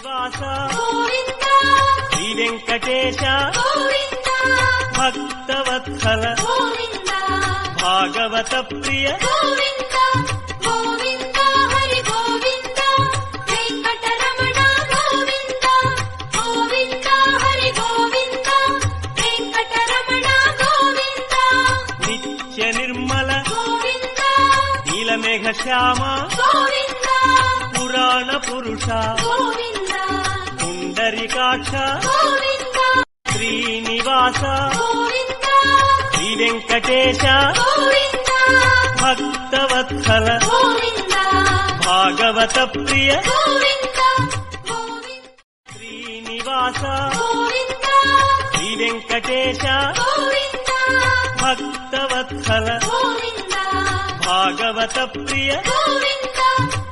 శ్రీనివాస గోవింద శ్రీ వెంకటేశ గోవింద భక్తవత్సల గోవింద భాగవత ప్రియ గోవింద గోవింద హరి గోవింద వెంకటరమణ గోవింద గోవింద హరి గోవింద వెంకటరమణ గోవింద నిత్య నిర్మల గోవింద నీలమేఘ శ్యామ గోవింద పురాణ పురుష గోవింద పుండరికాక్ష గోవింద శ్రీనివాస గోవింద శ్రీ వెంకటేశ గోవింద భక్తవత్సల గోవింద భాగవత ప్రియ గోవింద గోవింద శ్రీనివాస గోవింద శ్రీ వెంకటేశ గోవింద భక్తవత్సల గోవింద భాగవత ప్రియ గోవింద